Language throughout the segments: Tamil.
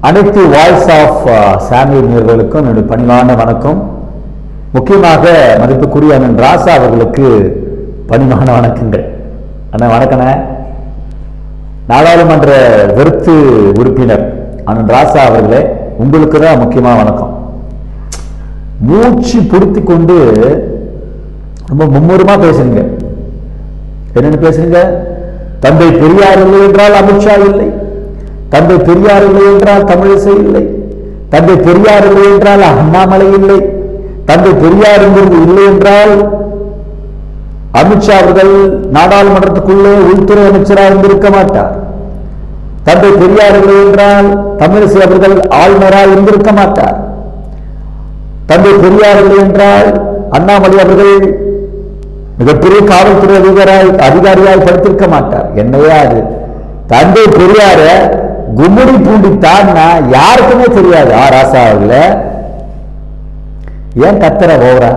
அனைத்து வாய்ஸ் ஆஃப் சாமியல் நேர்களுக்கும் என்னுடைய பணிவான வணக்கம் முக்கியமாக மதிப்புக்குரிய அண்ணன் ராசா அவர்களுக்கு பணிவான வணக்கங்கள் அண்ணன் வணக்கண்ணே நாடாளுமன்ற வெறுத்து உறுப்பினர் அண்ணன் ராசா அவர்களே உங்களுக்கு தான் முக்கியமா வணக்கம் மூச்சு பிடித்து கொண்டு ரொம்ப மும்முரமா பேசுறீங்க என்னன்னு பேசுறீங்க தந்தை பெரியார் இல்லை என்றால் அமித்ஷா இல்லை தந்தை பெரியார் இல்லை என்றால் தமிழிசை இல்லை தந்தை பெரியார் இல்லை என்றால் அண்ணாமலை இல்லை தந்தை பெரியார் என்கிறது இல்லை என்றால் அமித்ஷா அவர்கள் நாடாளுமன்றத்துக்குள்ளே உள்துறை அமைச்சராக இருந்திருக்க மாட்டார் தந்தை பெரியார் இல்லை என்றால் தமிழிசை அவர்கள் ஆளுநராக இருந்திருக்க மாட்டார் தந்தை பெரியார் இல்லை என்றால் அண்ணாமலை அவர்கள் மிகப்பெரிய காவல்துறை அதிகாராய் அதிகாரியாய் படித்திருக்க மாட்டார் என்னையா அது தந்தை பெரியார கும்முடி பூண்டி தான்னா யாருக்குமே தெரியாது ஆ ராசா அவர்கள ஏன் கத்துற ஓவரா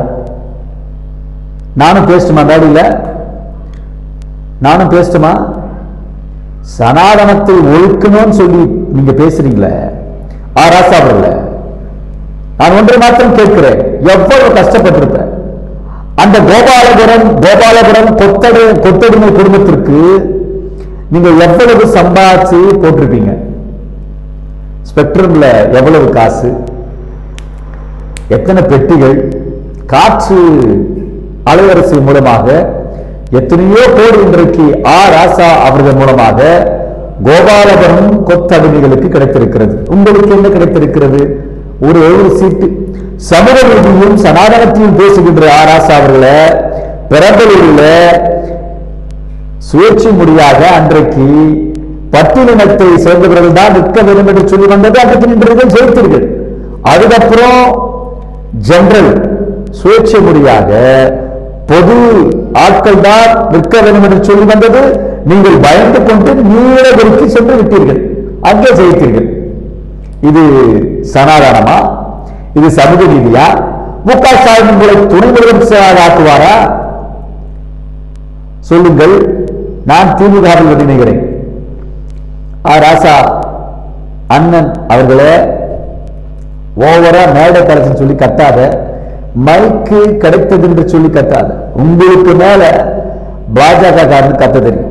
நானும் பேசட்டுமா தாடியில நானும் பேசட்டுமா சனாதனத்தை ஒழுக்கணும்னு சொல்லி நீங்க பேசுறீங்களே ஆ ராசா அவர்கள நான் ஒன்றை மாத்திரம் கேட்கிறேன் எவ்வளவு கஷ்டப்பட்டிருப்பேன் அந்த கோபாலபுரம் கோபாலபுரம் கொத்தடு கொத்தடிமை குடும்பத்திற்கு நீங்க எவ்வளவு சம்பாதிச்சு போட்டிருப்பீங்க ஸ்பெக்ட்ரம்ல எவ்வளவு காசு எத்தனை பெட்டிகள் காற்று அலைவரிசை மூலமாக எத்தனையோ கோடி இன்றைக்கு ஆ ராசா அவர்கள் மூலமாக கோபாலபுரம் கொத்தடிமைகளுக்கு கிடைத்திருக்கிறது உங்களுக்கு என்ன கிடைத்திருக்கிறது ஒரு ஒரு சீட்டு சமூக நீதியும் சனாதனத்தையும் பேசுகின்ற ஆ ராசா அவர்களை பெரம்பலூரில் சுழற்சி முடியாக அன்றைக்கு பட்டியலினத்தை சேர்ந்தவர்கள் தான் நிற்க வேண்டும் என்று சொல்லி வந்தது அன்றைக்கு நின்றீர்கள் ஜெயித்தீர்கள் அதுக்கப்புறம் ஜெனரல் சுழற்சி முடியாக பொது ஆட்கள் தான் நிற்க வேண்டும் என்று சொல்லி வந்தது நீங்கள் பயந்து கொண்டு நீலகிரிக்கு சென்று விட்டீர்கள் அங்கே ஜெயித்தீர்கள் இது சனாதனமா இது சமூக நீதியா மு க ஸ்டாலின் உங்களை துணை முதலமைச்சராக ஆக்குவாரா சொல்லுங்கள் நான் திமுகவில் நினைக்கிறேன் ஆ ராசா அண்ணன் அவர்களே ஓவரா மேடை கடைசின்னு சொல்லி கத்தாத மைக்கு கிடைத்தது என்று சொல்லி கத்தாத உங்களுக்கு மேல பாஜக காரன் கத்த தெரியும்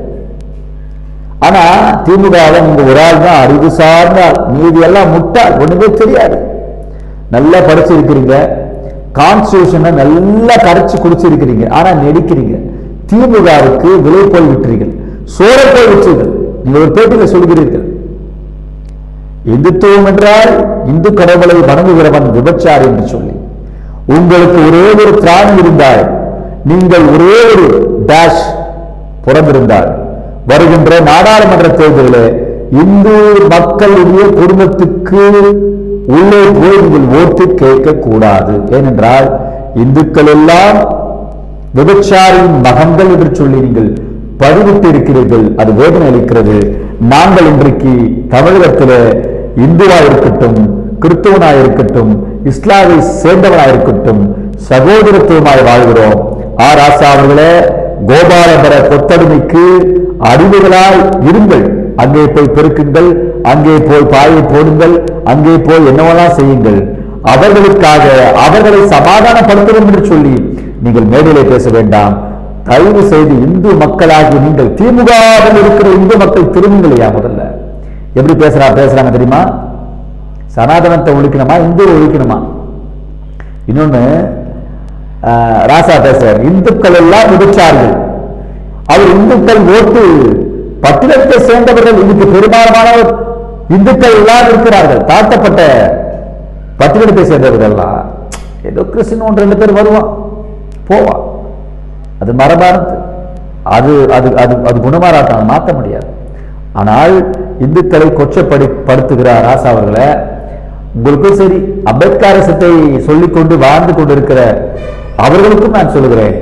ஆனா திமுகவை நீங்க ஒரு ஆள் தான் அறிவு சார்ந்த ஆள் மீதி எல்லாம் முட்டாள் ஒண்ணுமே தெரியாது நல்லா படிச்சிருக்கிறீங்க கான்ஸ்டியூஷனை நல்லா கரைச்சு குடிச்சிருக்கிறீங்க ஆனா நெடிக்கிறீங்க திமுகவுக்கு விலை போய் விட்டுறீர்கள் சோழ போய் விற்றீர்கள் நீங்க ஒரு பேட்டியில சொல்கிறீர்கள் இந்துத்துவம் என்றால் இந்து கடவுளை வணங்குகிறவன் விபச்சார் என்று சொல்லி உங்களுக்கு ஒரே ஒரு திராணி இருந்தால் நீங்கள் ஒரே ஒரு டேஷ் பிறந்திருந்தால் வருகின்ற நாடாளுமன்ற தேர்தலில் இந்து மக்களுடைய குடும்பத்துக்கு உள்ளே போய் நீங்கள் ஓட்டு கேட்க கூடாது ஏனென்றால் இந்துக்கள் எல்லாம் விபச்சாரின் மகன்கள் என்று சொல்லி நீங்கள் பதிவிட்டு இருக்கிறீர்கள் அது வேதனை அளிக்கிறது நாங்கள் இன்றைக்கு தமிழகத்தில் இந்துவா இருக்கட்டும் கிறிஸ்துவனா இருக்கட்டும் இஸ்லாமை சேர்ந்தவனா இருக்கட்டும் சகோதரத்துவமாய் வாழ்கிறோம் ஆ ராசா அவர்களே கோபாலபர கொத்தடிமைக்கு அறிவுகளாய் இருங்கள் அங்கே போய் பெருக்குங்கள் அங்கே போய் பாயை போடுங்கள் அங்கே போய் என்னவெல்லாம் செய்யுங்கள் அவர்களுக்காக அவர்களை சமாதானப்படுத்தணும் என்று சொல்லி நீங்கள் மேடையிலே பேச வேண்டாம் தயவு செய்து இந்து மக்களாகி நீங்கள் திமுகவில் இருக்கிற இந்து மக்கள் திரும்புங்களையா முதல்ல எப்படி பேசுறா பேசுறாங்க தெரியுமா சனாதனத்தை ஒழிக்கணுமா இந்துவை ஒழிக்கணுமா இன்னொன்னு ஆஹ், ராசா பேசுறார் இந்துக்கள் எல்லாம் விபச்சார்கள் அவர் இந்துக்கள் ஓட்டு பட்டினத்தை சேர்ந்தவர்கள் இதுக்கு பெரும்பாலானவர் இந்துக்கள் எல்லாம் இருக்கிறார்கள் தாழ்த்தப்பட்ட பட்டினத்தை சேர்ந்தவர்கள் எல்லாம் ஏதோ கிறிஸ்டின் ஒன்று ரெண்டு பேர் வருவான் போவான் அது மரபானது அது அது அது அது குணமாராட்டம் மாற்ற முடியாது ஆனால் இந்துக்களை கொச்சப்படி படுத்துகிறார் ராசா அவர்களை உங்களுக்கும் சரி அம்பேத்கரசத்தை சொல்லிக்கொண்டு வாழ்ந்து கொண்டிருக்கிற அவர்களுக்கும் நான் சொல்லுகிறேன்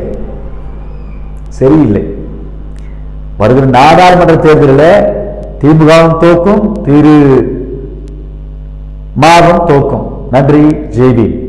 சரியில்லை வருகிற நாடாளுமன்ற தேர்தலில் திமுகவும் தோக்கும் திரு மாவும் தோக்கும் நன்றி ஜெய்பி